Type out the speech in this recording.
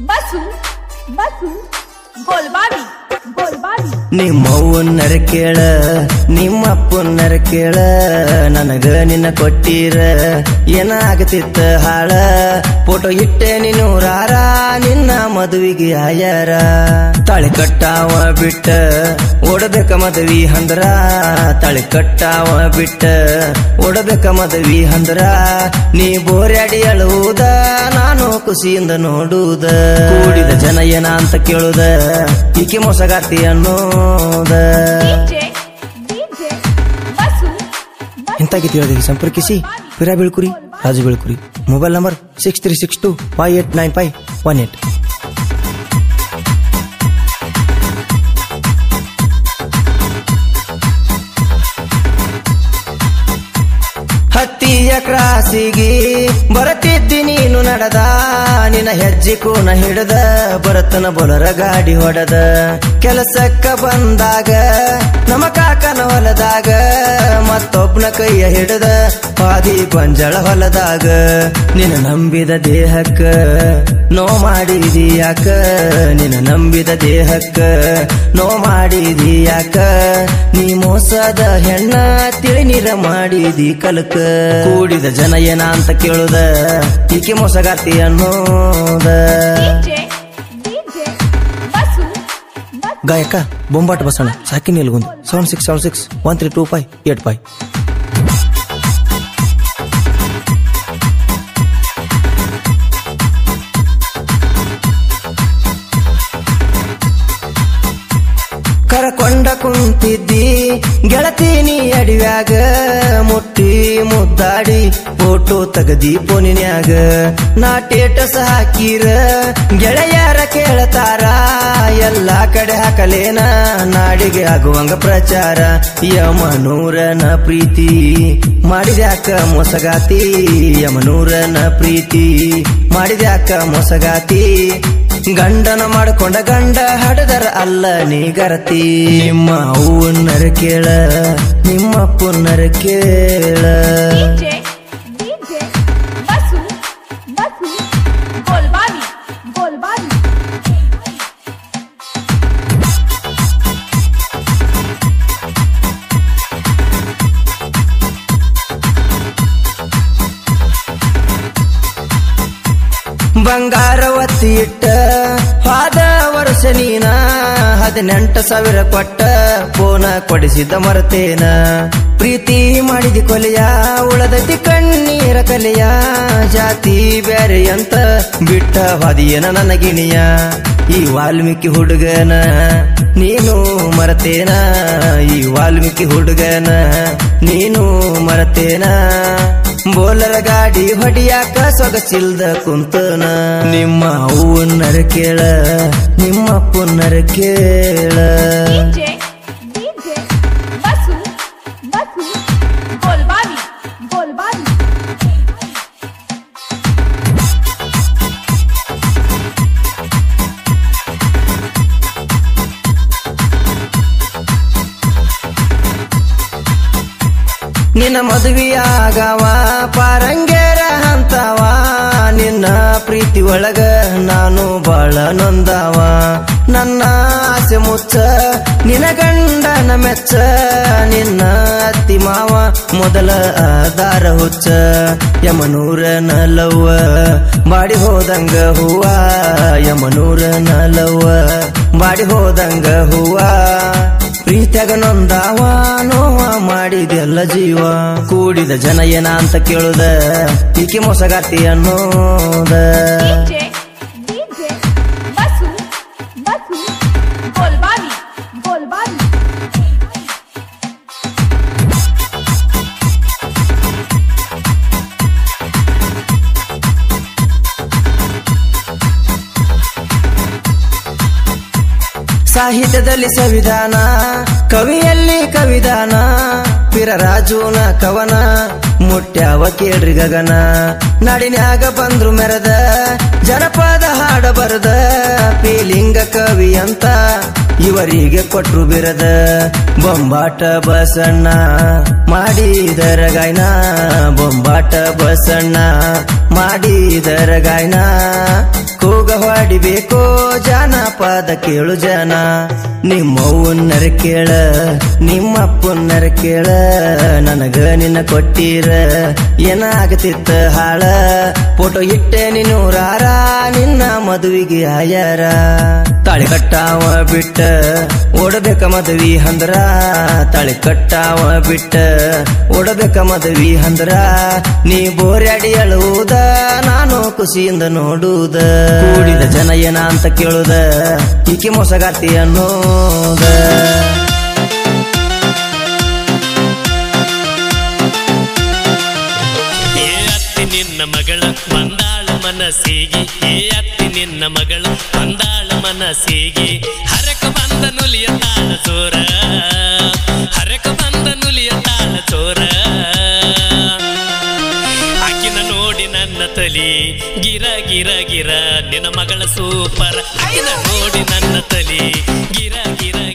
ಬಸು ಬಸು ಗೋಲ್ಬಾವಿ ಗೋಲ್ಬಾವಿ ನಿಮ್ಮವ್ವನ್ನರ ಕೇಳ ನಿಮ್ಮಪ್ಪನ್ನರ ಕೇಳ ನನಗ ನಿನ್ನ ಕೊಟ್ಟಿರ ಏನಾಗತಿತ್ತ ಹಾಳ ಫೋಟೋ ಇಟ್ಟೆ ನೂರಾರ ನಿನ್ನ ಮದುವಿಗೆ ಆಯಾರ ತಾಳಿ ಕಟ್ಟಾವ ಬಿಟ್ಟ ಓಡಬೇಕ ಮದುವಿ ಹಂದ್ರ ತಾಳಿ ಕಟ್ಟಾವ ಬಿಟ್ಟ ಓಡಬೇಕ ಮದುವಿ ಹಂದ್ರ ನೀ ಬೋರ್ಯಾಡಿ ಅಳುವುದ ನಾನು ಖುಷಿಯಿಂದ ನೋಡುವುದ ಕೂಡಿದ ಜನ ಏನ ಅಂತ ಕೇಳುದ ಈಕೆ ಮೋಸಗಾರ್ತಿ ಅನ್ನೋದ ಡಿಜೆ ಡಿಜೆ ಬಸು ಬಸು ಇಂಥ ಗೀತೆಗಳಿಗೆ ಸಂಪರ್ಕಿಸಿ ಪಿರಾ Belkuri Raju Belkuri mobile number six three six two five eight nine five one eight ಹತ್ತಿಯ ಕ್ರಾಸಿಗೆ ಬರತಿದ್ದಿ ನೀನು ನಡೆದ ನಿನ್ನ ಹೆಜ್ಜೆ ಕೂನ ಹಿಡದ ಬರತನ ಬೊಲರ ಗಾಡಿ ಹೊಡೆದ ಕೆಲಸಕ್ಕ ಬಂದಾಗ ನಮ್ಮ ಕಾಕನ ಹೊಲದಾಗ ಮತ್ತೊಬ್ನ ಕೈಯ ಹಿಡದ ಪಾದಿ ಗೊಂಜಳ ಹೊಲದಾಗ ನಿನ್ನ ನಂಬಿದ ದೇಹಕ್ಕ ನೋ ಮಾಡಿದಿ ಯಾಕ ನಿನ್ನ ನಂಬಿದ ದೇಹಕ್ಕ ನೋ ಮಾಡಿದಿ ಯಾಕ ನೀ ಮೋಸದ ಹೆಣ್ಣ ತಿಳಿ ನೀರ ಮಾಡಿದಿ ಕಲಕ ಕೂಡಿದ ಜನ ಏನ ಅಂತ ಕೇಳುದ ಈಕೆ ಮೋಸಗಾರ್ತಿ ಅನ್ನೋದ ಡಿಜೆ ಡಿಜೆ ಬಸು ಬಸು ಗಾಯಕ ಬೊಂಬಾಟ Basanna Saki Nilgund seven six seven six one three two five eight five ಕರಕೊಂಡ ಕುಂತಿದ್ದಿ ಗೆಳತೀನಿ ಅಡಿವ್ಯಾಗ ಮುಟ್ಟಿ ಮುದ್ದಾಡಿ ಫೋಟೋ ತಗದಿ ಫೋನಿನ್ಯಾಗ ನಾ ಟೇಟಸ್ ಹಾಕಿರ ಗೆಳೆಯರ ಕೇಳ್ತಾರ ಎಲ್ಲಾ ಕಡೆ ಹಾಕಲೇನ ನಾಡಿಗೆ ಆಗುವಂಗ ಪ್ರಚಾರ ಯಮನೂರನ ಪ್ರೀತಿ ಮಾಡಿದ್ಯಾಕ ಮೊಸಗಾತಿ ಯಮನೂರನ ಪ್ರೀತಿ ಮಾಡಿದ್ಯಾಕ ಮೊಸಗಾತಿ ಗಂಡನ ಮಾಡ್ಕೊಂಡ ಗಂಡ ಹಡದರ ಅಲ್ಲ ನೀ ಗರತಿ ನಿಮ್ಮ ಅವ್ವನ್ನರ ಕೇಳ ನಿಮ್ಮ ಅಪ್ಪನ್ನರ ಕೇಳ ಡಿಜೆ ಡಿಜೆ ಬಸು ಬಸು ಗೋಲ್ಬಾವಿ ಗೋಲ್ಬಾವಿ ಬಂಗಾರ ಒತ್ತಿ ಇಟ್ಟ ಹಾದ ವರ್ಷ ನೀನ ಹದಿನೆಂಟು ಸಾವಿರ ಕೊಟ್ಟ ಫೋನ ಕೊಡಿಸಿದ ಮರತೇನ ಪ್ರೀತಿ ಮಾಡಿದಿ ಕೊಲೆಯ ಉಳದತಿ ಕಣ್ಣೀರ ಕಲೆಯ ಜಾತಿ ಬ್ಯಾರೆ ಅಂತ ಬಿಟ್ಟ ಹಾದಿಯನ ನನ್ನ ಗಿಣಿಯ ಈ ವಾಲ್ಮೀಕಿ ಹುಡುಗನ ನೀನು ಮರತೇನ ಈ ವಾಲ್ಮೀಕಿ ಹುಡುಗನ ನೀನು ಮರತೇನ ಬೋಲರ ಗಾಡಿ ಹೊಡಿಯಾಕ ಸೊಗಸಿಲ್ದ ಕುಂತನ ನಿಮ್ಮ ಅವ್ವನ್ನರ ಕೇಳ ನಿಮ್ಮ ಅಪ್ಪನ್ನರ ಕೇಳ ಡಿಜೆ ಡಿಜೆ ಬಸು ಬಸು ಗೋಲ್ಬಾವಿ ಗೋಲ್ಬಾವಿ ನಿನ್ನ ಮದುವೆಯಾಗವ ಪಾರಂಗೇರ ಹಂತವ ನಿನ್ನ ಪ್ರೀತಿ ಒಳಗ ನಾನು ಬಾಳ ನೊಂದವ ನನ್ನ ಆಸೆ ಮುಚ್ಚ ನಿನ್ನ ಗಂಡನ ಮೆಚ್ಚ ನಿನ್ನ ಅತ್ತಿ ಮಾವ ಮೊದಲ ದಾರ ಹುಚ್ಚ ಯಮನೂರನ ಲವ್ವ ಬಾಡಿ ಹೋದಂಗ ಹೂವ ಯಮನೂರನ ಲವ್ವ ಬಾಡಿ ಹೋದಂಗ ಹೂವ ಪ್ರೀತ್ಯಾಗ ನೊಂದಾವ ನೋವ ಮಾಡಿದೆಲ್ಲ ಜೀವ ಕೂಡಿದ ಜನ ಏನ ಅಂತ ಕೇಳುದ ಈಕೆ ಮೋಸಗಾತಿ ಅನ್ನೋದ ಡಿಜೆ ಡಿಜೆ ಬಸು ಬಸು ಗೋಲ್ಬಾವಿ ಗೋಲ್ಬಾವಿ ಸಾಹಿತ್ಯದಲ್ಲಿ ಸಂವಿಧಾನ ಕವಿಯಲ್ಲಿ ಕವಿದಾನ ಪಿರರಾಜುನ ಕವನ ಮುಟ್ಟ್ಯಾವ ಕೇಳ್ರಿ ಗಗನ ನಾಡಿನ್ಯಾಗ ಬಂದ್ರು ಮೆರದ ಜನಪದ ಹಾಡ ಬರದ ಪೀಲಿಂಗ ಕವಿ ಅಂತ ಇವರಿಗೆ ಕೊಟ್ರು ಬಿರದ ಬೊಂಬಾಟ ಬಸಣ್ಣ ಮಾಡಿದರ ಗಾಯನ ಬೊಂಬಾಟ ಬಸಣ್ಣ ಮಾಡಿದರ ಗಾಯನ ಕೂಗ ಹೊಡಿಬೇಕೋ ಜಾನಪದ ಕೇಳು ಜನ ನಿಮ್ಮವ್ವನ್ನರ ಕೇಳ ನಿಮ್ಮಪ್ಪನ್ನರ ಕೇಳ ನನಗ ನಿನ್ನ ಕೊಟ್ಟಿರ ಏನಾಗತಿತ್ತ ಹಾಳ ಫೋಟೋ ಇಟ್ಟೆ ನೂರಾರ ನಿನ್ನ ಮದುವಿಗೆ ಆಯಾರ ತಾಳಿ ಕಟ್ಟಾವ ಬಿಟ್ಟ ಓಡಬೇಕ ಮದುವಿ ಅಂದ್ರ ತಾಳಿ ಕಟ್ಟಾವ ಬಿಟ್ಟ ಓಡಬೇಕ ಮದುವಿ ಅಂದ್ರ ನೀ ಬೋರ್ಯಾಡಿ ಅಳುವುದ ನಾನು ಖುಷಿಯಿಂದ ನೋಡುವುದ ಕೂಡಿದ ಜನ ಏನ ಅಂತ ಕೇಳುದ ಈಕೆ ಮೋಸಗಾರ್ತಿ ಅನ್ನೋದ ಏ ಅತ್ತಿ ನಿನ್ನ ಮಗಳ ಬಂದಾಳ ಮನಸ್ಸಿಗೆ ಏ ಅತ್ತಿ ನಿನ್ನ ಮಗಳ ಬಂದಾಳ ಮನಸ್ಸಿಗೆ ಹರಕ ಬಂದ ನುಲಿಯ ತಾಳ ಚೋರ ಹರಕ ಬಂದ ನುಲಿಯ ತಾಳ ಚೋರ ಆಕಿನ ನೋಡಿ ನನ್ನ ತಲಿ ಗಿರ ಗಿರ ಗಿರ ನಿನ್ನ ಮಗಳ ಸೂಪರ್ ಆಕಿನ ನೋಡಿ ನನ್ನ ತಲಿ ಗಿರ ಗಿರ